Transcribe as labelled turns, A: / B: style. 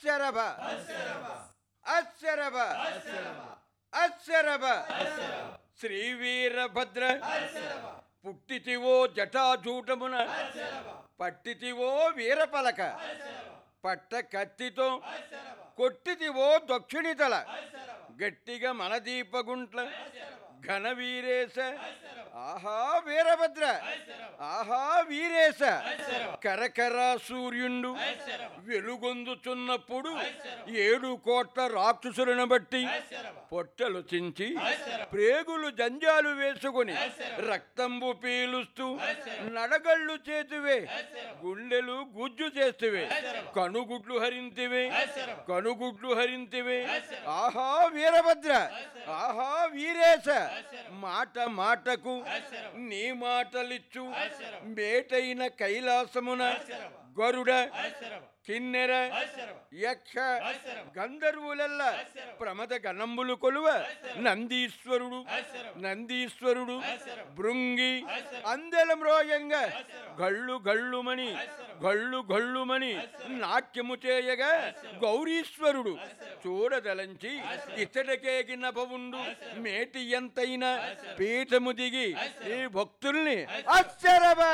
A: అచ్చరభ అచ్చరభ అచ్చరభ శ్రీ వీరభద్ర పుట్టితివో జటాజూటమున పట్టితివో వీరపలక పట్ట కత్తితో కొట్టితివో దక్షిణితల గట్టిగా మనదీపగుంట్ల ఘన వీరేశ ఆహా వీరభద్ర ఆహా వీరేశ కరకర సూర్యుండు వెలుగొందుచున్నప్పుడు ఏడు కోట్ల రాక్షసులను బట్టి పొట్టలు చించి ప్రేగులు జంజాలు వేసుకుని రక్తంబు పీలుస్తూ నడగళ్ళు చేతివే గుండెలు గుజ్జు చేతివే కనుగుడ్లు హరింతివే కనుగుడ్లు హరింతివే ఆహా వీరభద్ర ఆహా వీరేశ మాట మాటకు నీ మాటలిచ్చు మేటైన కైలాసమున గరుడ కిన్నెర యక్ష గంధర్వులల్ల ప్రమద గణంబులు కొలువ నందీశ్వరుడు నందీశ్వరుడు భృంగి అందెలమ్రోయంగా గళ్ళు గళ్ళుమని గళ్ళు గళ్ళుమని నాట్యము చేయగా గౌరీశ్వరుడు చూడదలంచి ఇతడకేగి నభవుండు మేటి ఎంతైన పీఠము దిగి ఈ భక్తుల్ని అచ్చరబ